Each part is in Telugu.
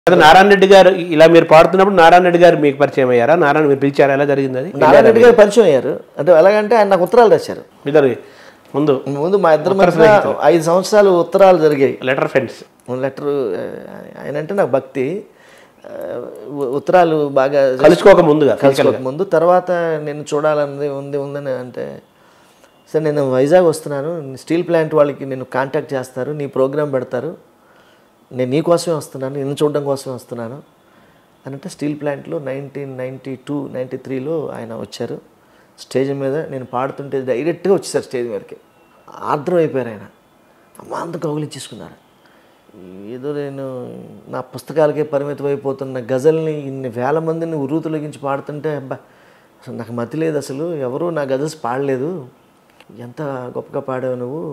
అదే నారాయణ రెడ్డి గారు ఇలా మీరు పాడుతున్నప్పుడు నారాయణ రెడ్డి గారు మీకు పరిచయం అయ్యారా నారాయణ మీరు పిలిచారా ఎలా జరిగింది అది నారాయణ రెడ్డి గారు పరిచయం అయ్యారు అంటే ఎలాగంటే ఆయన నాకు ఉత్తరాలు రాశారు ఇద్దరు ముందు ముందు మా ఇద్దరి మధ్య ఐదు సంవత్సరాలు ఉత్తరాలు జరిగాయి లెటర్ ఫ్రెండ్స్ లెటర్ ఆయన అంటే నాకు భక్తి ఆ, ఉ- ఉత్తరాలు బాగా కలుసుకోక ముందుగా కలుసుకోక ముందు తర్వాత నేను చూడాలని ఉంది ఉందని అంటే సరే నేను వైజాగ్ వస్తున్నాను స్టీల్ ప్లాంట్ వాళ్ళకి నేను కాంటాక్ట్ చేస్తారు నీ ప్రోగ్రామ్ పెడతారు నేను నీ కోసమే వస్తున్నాను నిన్ను చూడడం కోసమే వస్తున్నాను అని అంటే స్టీల్ ప్లాంట్లో నైన్టీన్ నైంటీ టూ నైంటీ త్రీలో ఆయన వచ్చారు స్టేజ్ మీద నేను పాడుతుంటే డైరెక్ట్గా వచ్చేసారు స్టేజ్ మీదకి ఆర్ద్రం అయిపోయారు ఆయన అమ్మ అంత కౌగిలించేసుకున్నారు ఏదో నేను నా పుస్తకాలకే పరిమితం అయిపోతున్న గజల్ని ఇన్ని వేల మందిని ఉరుతులగించి పాడుతుంటే అబ్బా అసలు నాకు మతి లేదు అసలు ఎవరు నా గజల్స్ పాడలేదు ఎంత గొప్పగా పాడావు నువ్వు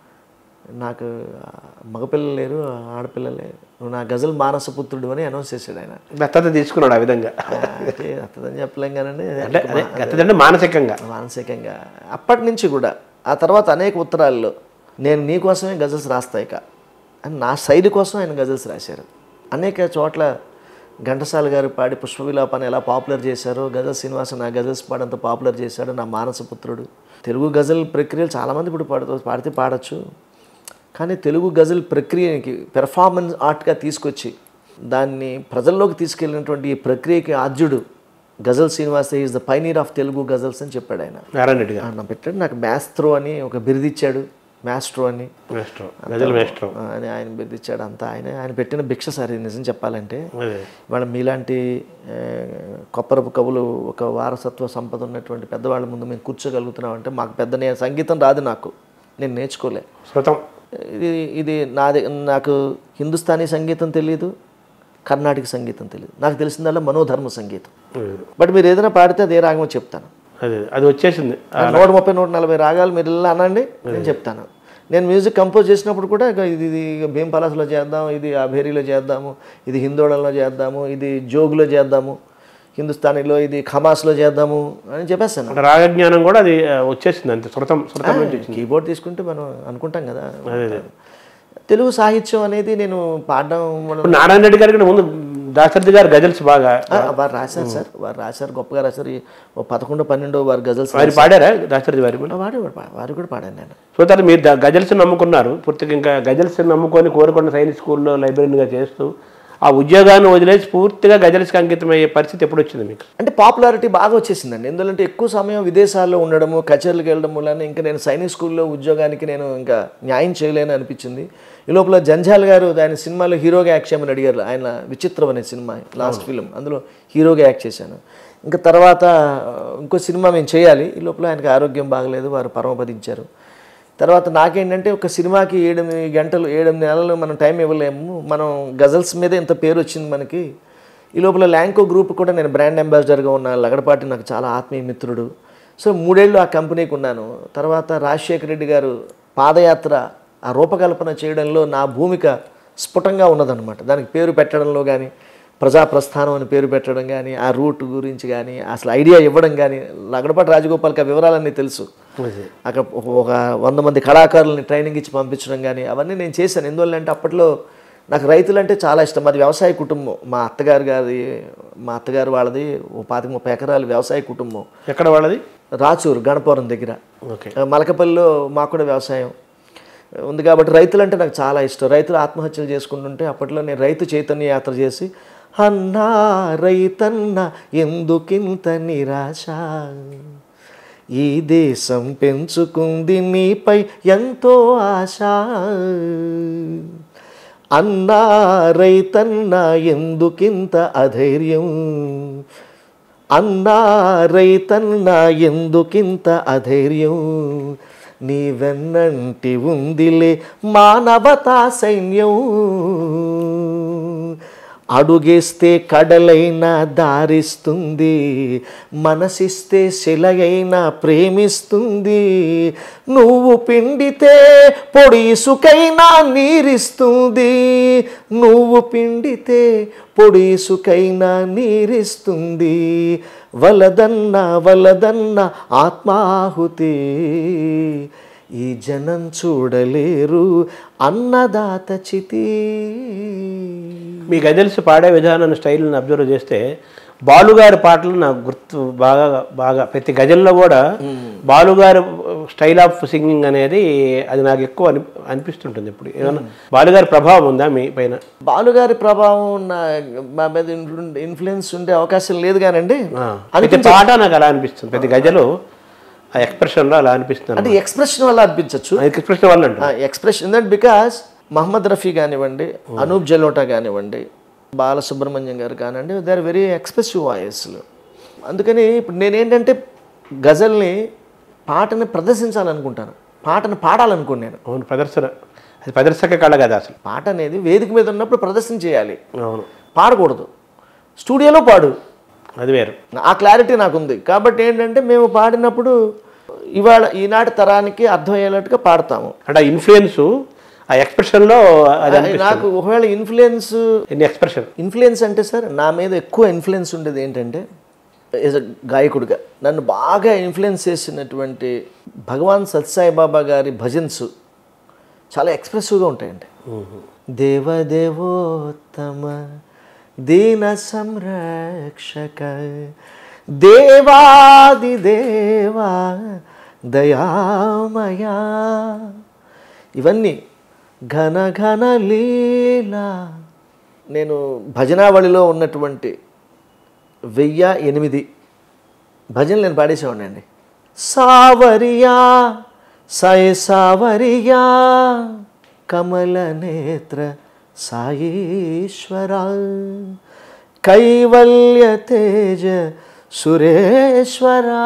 నాకు ఆ, మగపిల్లలు లేరు ఆడపిల్లలు లేరు నువ్వు నా గజల్ మానసపుత్రుడు అని అనౌన్స్ చేశాడు ఆయన దత్తత తీసుకున్నాడు ఆ విధంగా అంటే అత్తదని చెప్పలేం కానండి అంటే అదే దత్తత అంటే మానసికంగా మానసికంగా అప్పటి నుంచి కూడా ఆ తర్వాత అనేక ఉత్తరాల్లో నేను నీ కోసమే గజల్స్ రాస్తా ఇక అని నా శైలి కోసం ఆయన గజల్స్ రాశారు అనేక చోట్ల ఘంటసాల గారు పాడి పుష్ప విలాపాన్ని ఎలా పాపులర్ చేశారో గజల్ శ్రీనివాస నా గజల్స్ పాడంత పాపులర్ చేశాడు నా మానసపుత్రుడు తెలుగు గజల్ ప్రక్రియలు చాలామంది ఇప్పుడు పాడుతూ పాడితే పాడచ్చు కానీ తెలుగు గజల్ ప్రక్రియకి పెర్ఫార్మెన్స్ ఆర్ట్గా తీసుకొచ్చి దాన్ని ప్రజల్లోకి తీసుకెళ్ళినటువంటి ఈ ప్రక్రియకి ఆద్యుడు Ghazal Srinivasa is the pioneer of Telugu ghazals అని చెప్పాడు ఆయన నారాయణ రెడ్డి గారు ఆయన పెట్టాడు నాకు మ్యాస్త్రో అని ఒక బిరుదిచ్చాడు మ్యాస్ట్రో అని మేస్ట్రో గజల్ మేస్ట్రో ఆ, అని ఆయన బిరుదిచ్చాడు అంతా ఆయన ఆయన పెట్టిన భిక్ష సార్ ఇది నిజం చెప్పాలంటే అదే ఇవాళ మీలాంటి ఆ, కొప్పరపు కవులు ఒక వారసత్వ సంపద ఉన్నటువంటి పెద్దవాళ్ళ ముందు మేము కూర్చోగలుగుతున్నాం అంటే మాకు పెద్ద నే- సంగీతం రాదు నాకు నేను నేర్చుకోలే శృతం ఇది ఇది నాది నాకు హిందుస్థానీ సంగీతం తెలియదు కర్ణాటక సంగీతం తెలియదు నాకు తెలిసిందల్లా మనోధర్మ సంగీతం బట్ మీరు ఏదైనా పాడితే అదే రాగమో చెప్తాను అదే అది వచ్చేసింది నూట ముప్పై నూట నలభై రాగాలు మీరు ఇలా అనండి నేను చెప్తాను నేను మ్యూజిక్ కంపోజ్ చేసినప్పుడు కూడా ఇక ఇది ఇది భీమ్ పలాస్లో చేద్దాం ఇది అభేరీలో చేద్దాము ఇది హిందోళంలో చేద్దాము ఇది జోగులో చేద్దాము హిందుస్థానీలో ఇది ఖమాస్లో చేద్దాము అని చెప్పేస్తాను అంటే రాగజ్ఞానం కూడా అది ఆ, వచ్చేసింది అంతే శృతం శృతం నుంచి వచ్చింది కీబోర్డ్ తీసుకుంటే మనం అనుకుంటాం కదా అదే అదే తెలుగు సాహిత్యం అనేది నేను పాడడం వల్ల ఇప్పుడు నారాయణ రెడ్డి గారి కంటే ముందు దాశరథి గారు గజల్స్ బాగా ఆ, వారు రాశారు సార్ వారు రాశారు గొప్పగా రాశారు ఈ ఓ పదకొండు పన్నెండు వారు గజల్స్ వారి పాడారా దాశరథి వారి మీద? వాడు వారు కూడా పాడాను నేను సో తర్వాత మీరు ద- గజల్స్ నమ్ముకున్నారు పూర్తిగా ఇంకా గజల్స్ నమ్ముకొని కోరుకున్న సైనిక్ స్కూల్లో లైబ్రరీగా చేస్తూ ఆ ఉద్యోగాన్ని వదిలేసి పూర్తిగా గజల్స్కి అంకితం అయ్యే పరిస్థితి ఎప్పుడు వచ్చింది మీకు అంటే పాపులారిటీ బాగా వచ్చేసిందండి ఎందుకంటే ఎక్కువ సమయం విదేశాల్లో ఉండడము కచేరీలకు వెళ్ళడం వల్ల ఇంకా నేను సైనిక్ స్కూల్లో ఉద్యోగానికి నేను ఇంకా న్యాయం చేయలేని అనిపించింది ఈ లోపల జంజాల్ గారు ఆయన సినిమాలో హీరోగా యాక్ట్ చేయమని అడిగారు ఆయన విచిత్రం అనే సినిమా లాస్ట్ ఫిలిం అందులో హీరోగా యాక్ట్ చేశాను ఇంకా తర్వాత ఆ, ఇంకో సినిమా మేము చేయాలి ఈ లోపల ఆయనకి ఆరోగ్యం బాగలేదు వారు పరమపదించారు తర్వాత నాకేంటంటే ఒక సినిమాకి ఏడెనిమిది గంటలు ఏడెనిమిది నెలలు మనం టైం ఇవ్వలేము మనం గజల్స్ మీద ఇంత పేరు వచ్చింది మనకి ఈ లోపల ల్యాంకో గ్రూప్ కూడా నేను బ్రాండ్ అంబాసిడర్గా ఉన్న లగడపాటి నాకు చాలా ఆత్మీయ మిత్రుడు సో మూడేళ్ళు ఆ కంపెనీకి ఉన్నాను తర్వాత రాజశేఖర రెడ్డి గారు పాదయాత్ర ఆ రూపకల్పన చేయడంలో నా భూమిక స్ఫుటంగా ఉన్నదన్నమాట దానికి పేరు పెట్టడంలో కానీ ప్రజా ప్రస్థానం అని పేరు పెట్టడం కానీ ఆ రూట్ గురించి కానీ అసలు ఐడియా ఇవ్వడం కానీ లగడపాటి రాజగోపాల్కి ఆ వివరాలన్నీ తెలుసు అక్కడ ఒక- ఒక వంద మంది కళాకారులని ట్రైనింగ్ ఇచ్చి పంపించడం కానీ అవన్నీ నేను చేశాను ఎందువల్లంటే అప్పట్లో నాకు రైతులు అంటే చాలా ఇష్టం మాది వ్యవసాయ కుటుంబం మా అత్తగారు గారి మా అత్తగారు వాళ్ళది ఓ పాతిక ముప్పై ఎకరాలు వ్యవసాయ కుటుంబం ఎక్కడ వాళ్ళది రాచూరు గణపురం దగ్గర ఓకే ఆ, మలకపల్లిలో మాకు కూడా వ్యవసాయం ఉంది కాబట్టి రైతులు అంటే నాకు చాలా ఇష్టం రైతులు ఆత్మహత్యలు చేసుకుంటుంటే అప్పట్లో నేను రైతు చైతన్య యాత్ర చేసి అన్నా రైతన్న ఎందుకింత నిరాశ ఈ దేశం పెంచుకుంది నీపై ఎంతో ఆశ అన్నా రైతన్న ఎందుకింత అధైర్యం అన్నా రైతన్న ఎందుకింత అధైర్యం నీ వెన్నంటి ఉందిలే మానవతా సైన్యం అడుగేస్తే కడలైనా దారిస్తుంది మనసిస్తే శిలయైనా ప్రేమిస్తుంది నువ్వు పిండితే పొడి ఇసుకైనా నీరిస్తుంది నువ్వు పిండితే పొడి ఇసుకైనా నీరిస్తుంది వలదన్న వలదన్న ఆత్మాహుతి ఈ జనం చూడలేరు అన్నదాత చితి మీ గజల్స్ పాడే విధానాన్ని స్టైల్ని అబ్జర్వ్ చేస్తే బాలుగారి పాటలు నాకు గుర్తు బాగా బాగా ప్రతి గజల్లో కూడా బాలుగారి స్టైల్ ఆఫ్ సింగింగ్ అనేది అది నాకు ఎక్కువ అని అనిపిస్తుంటుంది ఇప్పుడు ఏమన్నా బాలుగారి ప్రభావం ఉందా మీ పైన బాలుగారి ప్రభావం నా మా మీద ఇన్ఫ్లు- ఇన్ఫ్లుయెన్స్ ఉండే అవకాశం లేదు కానండి ఆ, ప్రతి పాట నాకు అలా అనిపిస్తుంది ప్రతి గజలు ఆ ఎక్స్ప్రెషన్లో అలా అనిపిస్తుంది అంటే ఎక్స్ప్రెషన్ వల్ల అనిపించవచ్చు ఎక్స్ప్రెషన్ వల్ల అంటారు expression that because Mohammed Rafi కానివ్వండి అనూప్ జలోటా కానివ్వండి బాలసుబ్రహ్మణ్యం గారు కానివ్వండి దే ఆర్ వెరీ ఎక్స్ప్రెసివ్ వాయిస్లు అందుకని ఇప్పుడు నేనేంటంటే గజల్ని పాటని ప్రదర్శించాలనుకుంటాను పాటను పాడాలనుకోను నేను అవును ప్రదర్శన అది ప్రదర్శక కళ కదా అసలు పాట అనేది వేదిక మీద ఉన్నప్పుడు ప్రదర్శన చేయాలి అవును పాడకూడదు స్టూడియోలో పాడు అది వేరు ఆ క్లారిటీ నాకు ఉంది కాబట్టి ఏంటంటే మేము పాడినప్పుడు ఇవాళ ఈనాటి తరానికి అర్థమయ్యేటట్టుగా పాడతాము అంటే ఆ ఇన్ఫ్లుయెన్స్ ఆ ఎక్స్ప్రెషన్లో అది అనిపిస్తుంది నాకు ఒకవేళ ఇన్ఫ్లుయెన్స్ ఎన్ని ఎక్స్ప్రెషన్ ఇన్ఫ్లుయెన్స్ అంటే సార్ నా మీద ఎక్కువ ఇన్ఫ్లుయెన్స్ ఉండేది ఏంటంటే యాజ్ అ గాయకుడిగా నన్ను బాగా ఇన్ఫ్లుయెన్స్ చేసినటువంటి భగవాన్ సత్సాయి బాబా గారి భజన్స్ చాలా ఎక్స్ప్రెసివ్గా ఉంటాయండి దేవదేవోత్తమ దీన సంరక్షక దేవాది దేవా దయామయా ఇవన్నీ ఘన ఘన లీలా నేను భజనావళిలో ఉన్నటువంటి వెయ్యి ఎనిమిది భజనలు నేను పాడేసేవాడిని అండి సావరియా సాయి సావరియా కమల నేత్ర సాయీశ్వర కైవల్య తేజ సురేశ్వర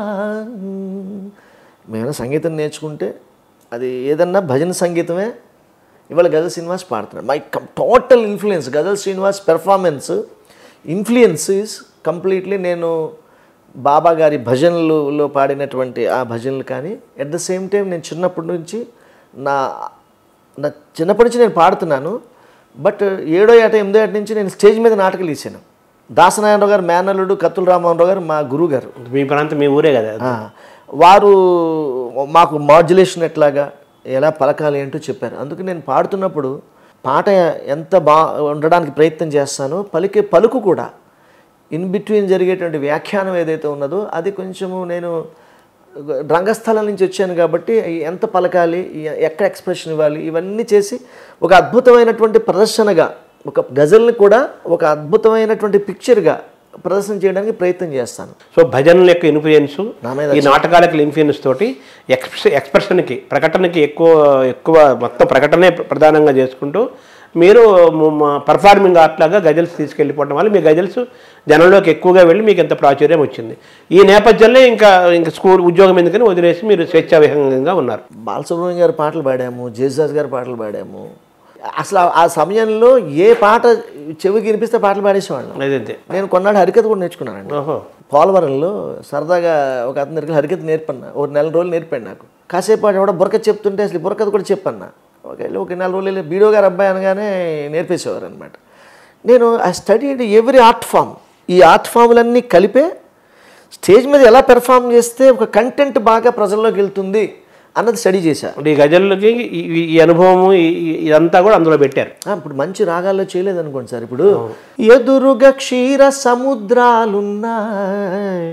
మేము సంగీతం నేర్చుకుంటే అది ఏదన్నా భజన సంగీతమే ఇవాళ గజల్ శ్రీనివాస్ పాడుతున్నాడు my total influence Ghazal Srinivas performance influence is completely నేను బాబా గారి భజనలలో పాడినటువంటి ఆ భజనలు కానీ ఎట్ ద సేమ్ టైం నేను చిన్నప్పటి నుంచి నా నా చిన్నప్పటి నుంచి నేను పాడుతున్నాను బట్ ఏడో ఏట ఎనిమిదో ఏట నుంచి నేను స్టేజ్ మీద నాటకాలు ఇచ్చాను దాసనారాయణరావు గారు మేనల్లుడు కత్తుల రామమోహన్ రావు గారు మా గురువు గారు మీ ప్రాంతం మీ ఊరే కదా ఆ, వారు మాకు మాడ్యులేషన్ ఎట్లాగా ఎలా పలకాలి ఏంటో చెప్పారు అందుకే నేను పాడుతున్నప్పుడు పాట ఎంత బా ఉండడానికి ప్రయత్నం చేస్తానో పలికే పలుకు కూడా ఇన్ బిట్వీన్ జరిగేటువంటి వ్యాఖ్యానం ఏదైతే ఉన్నదో అది కొంచెము నేను రంగస్థలం నుంచి వచ్చాను కాబట్టి ఎంత పలకాలి ఎ- ఎక్కడ ఎక్స్ప్రెషన్ ఇవ్వాలి ఇవన్నీ చేసి ఒక అద్భుతమైనటువంటి ప్రదర్శనగా ఒక గజల్ని కూడా ఒక అద్భుతమైనటువంటి పిక్చర్గా ప్రదర్శన చేయడానికి ప్రయత్నం చేస్తాను సో భజనల యొక్క ఇన్ఫ్లుయెన్స్ నా మీద ఈ నాటకాలకు ఇన్ఫ్లుయెన్స్ తోటి ఎక్స్ప్రెస్ ఎక్స్ప్రెషన్కి ప్రకటనకి ఎక్కువ ఎక్కువ మొత్తం ప్రకటనే ప్రధానంగా చేసుకుంటూ మీరు పర్ఫార్మింగ్ ఆర్ట్ లాగా గజల్స్ తీసుకెళ్ళిపోవడం వల్ల మీ గజల్స్ జనంలోకి ఎక్కువగా వెళ్ళి మీకు ఎంత ప్రాచుర్యం వచ్చింది ఈ నేపథ్యంలో ఇంకా ఇంకా స్కూల్ ఉద్యోగం ఎందుకని వదిలేసి మీరు స్వేచ్ఛా విహంగంగా ఉన్నారు బాలసుబ్రహ్మణ్యం గారి పాటలు పాడాము జేసుదాస్ గారి పాటలు పాడాము అసలు ఆ- ఆ సమయంలో ఏ పాట చెవికి వినిపిస్తే పాటలు పాడేసేవాళ్ళం అదే నేను కొన్నాడు హరికథ కూడా నేర్చుకున్నానండి ఓహో పోలవరంలో సరదాగా ఒక అతని దగ్గర హరికథ నేర్పన్నా ఒక నెల రోజులు నేర్పాడు నాకు కాసేపు వాడు ఎవడో బుర్కథ చెప్తుంటే అసలు ఈ బుర్కథ కూడా చెప్పన్నా ఒక ఒక నెల రోజులు బీడో గారు అబ్బాయి అనగానే నేర్పేసేవారు అనమాట నేను I study every art form ఈ ఆర్ట్ ఫామ్లన్నీ కలిపే స్టేజ్ మీద ఎలా పెర్ఫామ్ చేస్తే ఒక కంటెంట్ బాగా ప్రజల్లోకి వెళ్తుంది అన్నది స్టడీ చేశా అంటే ఈ గజల్కి ఈ- ఈ- ఈ అనుభవము ఈ- ఈ- ఇదంతా కూడా అందులో పెట్టారు ఆ, ఇప్పుడు మంచి రాగాల్లో చేయలేదు అనుకోండి సార్ ఇప్పుడు ఎదురుగా క్షీర సముద్రాలున్నాయి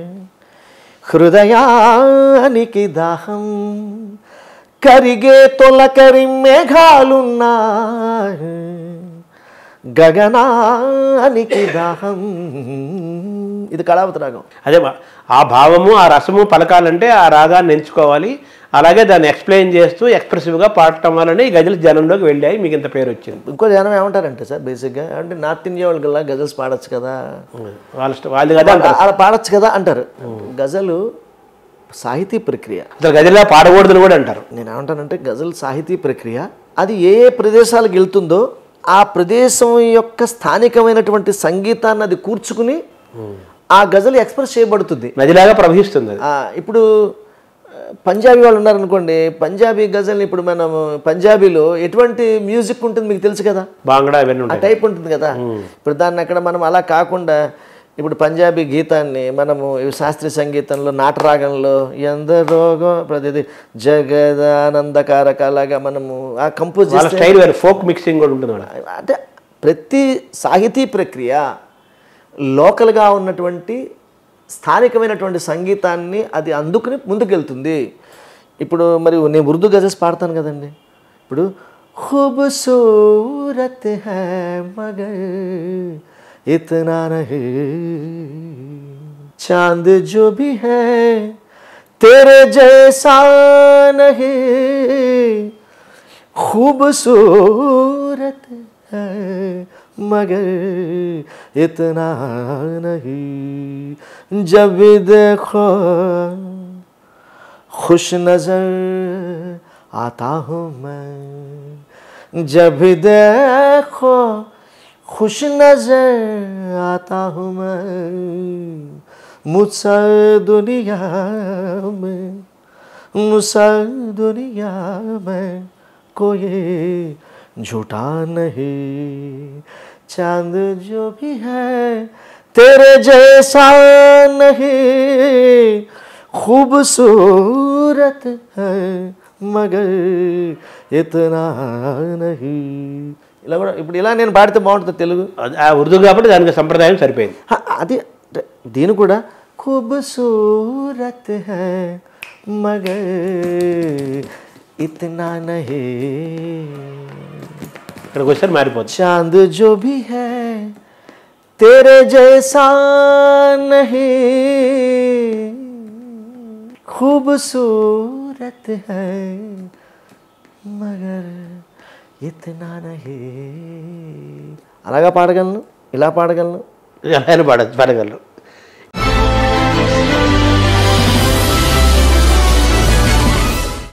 హృదయానికి దాహం కరిగే తొలకరి మేఘాలున్నాయి గగనానికి దాహం ఇది కళావతి రాగం అదే బా- ఆ భావము ఆ రసము పలకాలంటే ఆ రాగాన్ని ఎంచుకోవాలి అలాగే దాన్ని ఎక్స్ప్లెయిన్ చేస్తూ ఎక్స్ప్రెసివ్గా పాడటం వల్లనే ఈ గజలు జనంలోకి వెళ్ళాయి మీకు ఇంత పేరు వచ్చింది ఇంకో జనం ఏమంటారంటే సార్ బేసిక్గా అంటే నార్త్ ఇండియా వాళ్ళకి గజల్స్ పాడొచ్చు కదా వాళ్ళ ఇష్టం- వాళ్ళది కదా అంటారు అలా పాడొచ్చు కదా అంటారు గజలు సాహితీ ప్రక్రియ అసలు గజలా పాడకూడదని కూడా అంటారు నేను ఏమంటానంటే గజల్ సాహితీ ప్రక్రియ అది ఏ ఏ ప్రదేశాలకు వెళ్తుందో ఆ ప్రదేశం యొక్క స్థానికమైనటువంటి సంగీతాన్ని అది కూర్చుకుని ఆ గజల్ ఎక్స్ప్రెస్ చేయబడుతుంది నదిలాగా ప్రవహిస్తుంది అది ఆ, ఇప్పుడు ఆ, పంజాబీ వాళ్ళు ఉన్నారనుకోండి పంజాబీ గజల్ని ఇప్పుడు మనం పంజాబీలో ఎటువంటి మ్యూజిక్ ఉంటుంది మీకు తెలుసు కదా బాంగడా ఇవన్నీ ఆ ఉంటాయి టైప్ ఉంటుంది కదా ఇప్పుడు దాన్ని అక్కడ మనం అలా కాకుండా ఇప్పుడు పంజాబీ గీతాన్ని మనము ఈ శాస్త్రీయ సంగీతంలో నాటరాగంలో ఎందరోగో ప్రతిది జగదానందకారక అలాగా మనము ఆ కంపోజ్ వాళ్ళ స్టైల్ వేరు ఫోక్ మిక్సింగ్ కూడా ఉంటుంది వాళ్ళ అంటే ప్రతి సాహితీ ప్రక్రియ లోకల్గా ఉన్నటువంటి స్థానికమైనటువంటి సంగీతాన్ని అది అందుకుని ముందుకెళ్తుంది ఇప్పుడు మరి నేను ఉర్దూ గజల్స్ పాడతాను కదండి ఇప్పుడు खूबसूरत है मगर इतना नहीं चांद जो भी है तेरे जैसा नहीं खूबसूरत है मगर इतना नहीं जब भी देखो खुश नजर आता हूँ मैं जब भी देखो खुश नजर आता हूँ मैं मुझसे दुनिया में मुझसे दुनिया में कोई झूठा नहीं चांद जो भी है तेरे जैसा नहीं खूबसूरत है మగర్ ఇతనా నహీ ఇలా కూడా ఇప్పుడు ఇలా నేను పాడితే బాగుంటుంది తెలుగు అది- ఆ ఉర్దూ కాబట్టి దానికి సంప్రదాయం సరిపోయింది హ, అది అంటే దీని కూడా खूबसूरत है मगर इतना नहीं ఇక్కడికి వచ్చారు మారిపోతుంది चांद जो भी है तेरे जैसा नहीं खूबसूरत है मगर इतना नहीं అలాగా పాడగలను ఇలా పాడగలను ఎలా అయినా పాడ పాడగలరు